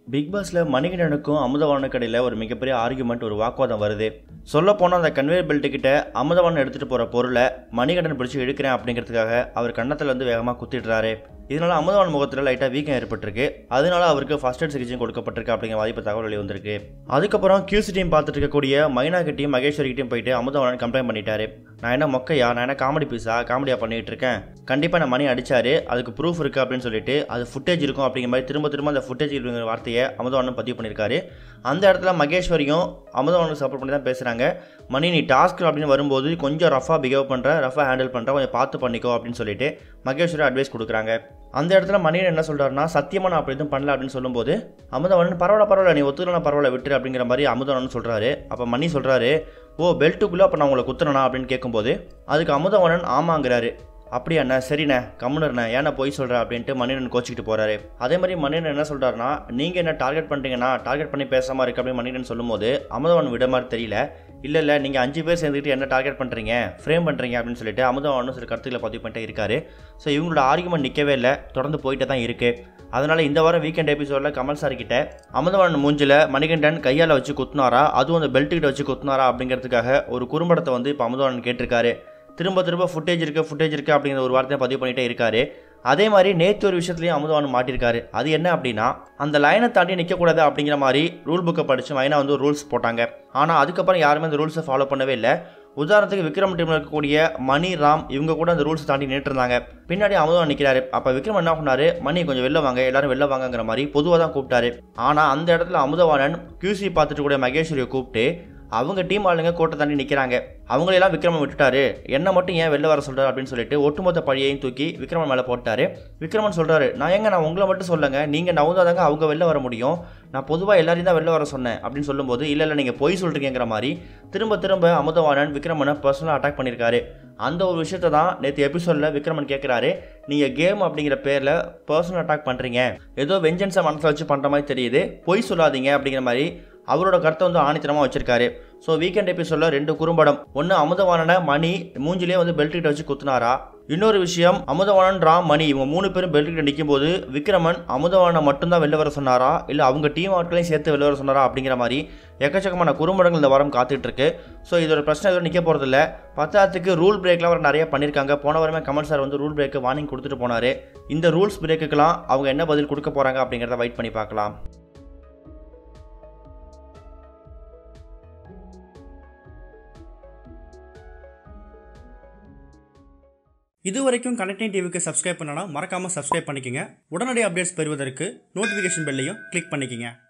big பாஸில் மணிகண்டனுக்கும் அமுதவானுக்கு இடையில ஒரு மிகப்பெரிய ஆர்குமெண்ட் ஒரு வாக்குவாதம் வருது சொல்லப்போனால் அந்த கன்வேயர் பெல்ட்டு கிட்ட அமுதவான் எடுத்துகிட்டு போகிற பொருளை மணிகண்டன் பிடிச்சி எடுக்கிறேன் அப்படிங்கிறதுக்காக அவர் கன்னத்தில் வந்து வேகமாக குத்திடுறாரு இதனால அமுதவான் முகத்தில் லைட்டாக வீக்கம் ஏற்பட்டிருக்கு அதனால அவருக்கு ஃபர்ஸ்ட் எய்ட் சிகிச்சை கொடுக்கப்பட்டிருக்கு அப்படிங்கிற வாய்ப்பு தகவல் வெளி வந்திருக்கு அதுக்கப்புறம் கியூசி டீம் பார்த்துட்டு இருக்கக்கூடிய மைனா கிட்டையும் மகேஸ்வரி கிட்டையும் போயிட்டு அமுதவானன் கம்ப்ளைண்ட் பண்ணிட்டாரு நான் என்ன மொக்கையா நான் என்ன காமெடி பீஸா காமெடியா பண்ணிட்டு இருக்கேன் கண்டிப்பாக நான் மணி அடிச்சாரு அதுக்கு ப்ரூஃப் இருக்கு அப்படின்னு சொல்லிட்டு அது ஃபுட்டேஜ் இருக்கும் அப்படிங்கிற மாதிரி திரும்ப திரும்ப அந்த ஃபுட்டேஜ் இருக்கிற வார்த்தையை அமுதவானன் பதிவு பண்ணியிருக்காரு அந்த இடத்துல மகேஸ்வரியும் அமுதவானுக்கு சப்போர்ட் பண்ணி தான் பேசுகிறாங்க மணி நீ டாஸ்க் அப்படின்னு வரும்போது கொஞ்சம் ரஃபாக பிஹேவ் பண்ணுற ரஃபாக ஹேண்டில் பண்ணுற கொஞ்சம் பார்த்து பண்ணிக்கோ அப்படின்னு சொல்லிட்டு மகேஸ்வரி அட்வைஸ் கொடுக்குறாங்க அந்த இடத்துல மணியன் என்ன சொல்கிறாருன்னா சத்தியமாக நான் அப்படி எதுவும் பண்ணல அப்படின்னு சொல்லும்போது அமுதவனன் பரவாயில்ல பரவாயில்ல நீ ஒத்துக்கலாம் பரவாயில்ல விட்டுரு அப்படிங்கிற மாதிரி அமுதவனன் சொல்கிறாரு அப்போ மணி சொல்கிறாரு ஓ பெல்ட்டுக்குள்ளே அப்போ நான் உங்களை குத்துறனா அப்படின்னு கேட்கும்போது அதுக்கு அமுதவனன் ஆமாங்கிறாரு அப்படியா அண்ணா சரிண்ணே கம்முனர்ண்ணே ஏன்னா போய் சொல்கிற அப்படின்ட்டு மணியன் கோச்சிக்கிட்டு போகிறாரு அதே மாதிரி மணியன் என்ன சொல்கிறாருன்னா நீங்கள் என்ன டார்கெட் பண்ணுறீங்கன்னா டார்கெட் பண்ணி பேசாமல் இருக்கு அப்படின்னு மணியன் சொல்லும்போது அமுதவன் விட மாதிரி தெரியல இல்லை இல்லை நீங்கள் அஞ்சு பேர் சேர்ந்துக்கிட்டு என்ன டார்கெட் பண்ணுறீங்க ஃப்ரேம் பண்ணுறீங்க அப்படின்னு சொல்லிட்டு அமுதவனும் சில கருத்துக்களை பதிவு பண்ணிட்டே இருக்காரு ஸோ இவங்களோட ஆர்குமெண்ட் நிற்கவே இல்லை தொடர்ந்து போயிட்டே தான் இருக்குது அதனால் இந்த வாரம் வீக்கெண்ட் எபிசோடில் கமல் சார் கிட்ட அமுதவான் மூஞ்சில் மணிகண்டன் கையால் வச்சு குத்துனாரா அதுவும் அந்த பெல்ட் கிட்ட வச்சு குத்துனாரா அப்படிங்கிறதுக்காக ஒரு குறும்படத்தை வந்து இப்போ அமுதவான் கேட்டிருக்காரு திரும்ப திரும்ப ஃபுட்டேஜ் இருக்குது ஃபுட்டேஜ் இருக்குது அப்படிங்கிற ஒரு வார்த்தையை பதிவு பண்ணிகிட்டே இருக்காரு அதே மாதிரி நேற்று ஒரு விஷயத்துலையும் அமுதவான் மாட்டியிருக்காரு அது என்ன அப்படின்னா அந்த லைனை தாண்டி நிற்கக்கூடாது அப்படிங்கிற மாதிரி ரூல் புக்கை படித்து மைனா வந்து ரூல்ஸ் போட்டாங்க ஆனால் அதுக்கப்புறம் யாருமே அந்த ரூல்ஸை ஃபாலோ பண்ணவே இல்லை உதாரணத்துக்கு விக்ரம் டீமில் இருக்கக்கூடிய மணி ராம் இவங்க கூட அந்த ரூல்ஸ் தாண்டி நின்று இருந்தாங்க பின்னாடி அமுதவான் நிற்கிறாரு அப்போ விக்ரம் என்ன பண்ணாரு மணி கொஞ்சம் வெளில வாங்க எல்லாரும் வெளில வாங்கங்கிற மாதிரி பொதுவாக தான் கூப்பிட்டாரு ஆனால் அந்த இடத்துல அமுதவாணன் கியூசி பார்த்துட்டு கூட மகேஸ்வரியை கூப்பிட்டு அவங்க டீம் ஆளுங்க கோட்டை தாண்டி நிற்கிறாங்க அவங்களெல்லாம் விக்ரமன் விட்டுட்டாரு என்ன மட்டும் ஏன் வெளில வர சொல்கிறார் அப்படின்னு சொல்லிட்டு ஒட்டுமொத்த பழியையும் தூக்கி விக்ரமன் மேலே போட்டாரு விக்ரமன் சொல்கிறாரு நான் எங்க நான் உங்களை மட்டும் சொல்லுங்க நீங்கள் நவுந்தாதாங்க அவங்க வெளில வர முடியும் நான் பொதுவாக எல்லாரையும் தான் வெளில வர சொன்னேன் அப்படின்னு சொல்லும்போது இல்லை இல்லை நீங்கள் பொய் சொல்கிறீங்கிற மாதிரி திரும்ப திரும்ப அமுதவாணன் விக்ரமனை பர்சனலாக அட்டாக் பண்ணியிருக்காரு அந்த ஒரு விஷயத்தை தான் நேற்று எபிசோடில் விக்ரமன் கேட்குறாரு நீங்கள் கேம் அப்படிங்கிற பேரில் பர்சனல் அட்டாக் பண்ணுறீங்க ஏதோ வெஞ்சன்ஸை மனசில் வச்சு பண்ணுற மாதிரி தெரியுது பொய் சொல்லாதீங்க அப்படிங்கிற மாதிரி அவரோட கருத்தை வந்து ஆணித்தனமாக வச்சிருக்காரு ஸோ வீக்கெண்ட் எபிசோடில் ரெண்டு குறும்படம் ஒன்று அமுதவானனை மணி மூஞ்சிலே வந்து பெல்ட் கிட்ட வச்சு குத்துனாரா இன்னொரு விஷயம் அமுதவானன் ராம் மணி இவங்க மூணு பேரும் பெல்ட் கிட்ட நிற்கும் போது விக்ரமன் அமுதவானை மட்டும்தான் வெளில வர சொன்னாரா இல்லை அவங்க டீம் ஆட்களையும் சேர்த்து வெளில வர சொன்னாரா அப்படிங்கிற மாதிரி எக்கச்சக்கமான குறும்படங்கள் இந்த வாரம் காத்துட்டு இருக்கு ஸோ இதோட பிரச்சனை எதுவும் நிற்க போகிறதில்ல பத்தாத்துக்கு ரூல் பிரேக்லாம் அவர் நிறைய பண்ணியிருக்காங்க போன வாரமே கமல் சார் வந்து ரூல் பிரேக்கு வார்னிங் கொடுத்துட்டு போனார் இந்த ரூல்ஸ் பிரேக்குக்கெல்லாம் அவங்க என்ன பதில் கொடுக்க போகிறாங்க அப்படிங்கிறத வெயிட் பண்ணி பார்க்கலாம் இது வரைக்கும் கனெக்டிங் டிவிக்கு சப்ஸ்கிரைப் பண்ணனா மறக்காமல் சப்ஸ்கிரைப் பண்ணிக்கங்க உடனடி அப்டேட்ஸ் பெறுவதற்கு நோட்டிஃபிகேஷன் பெல்லையும் கிளிக் பண்ணிக்கங்க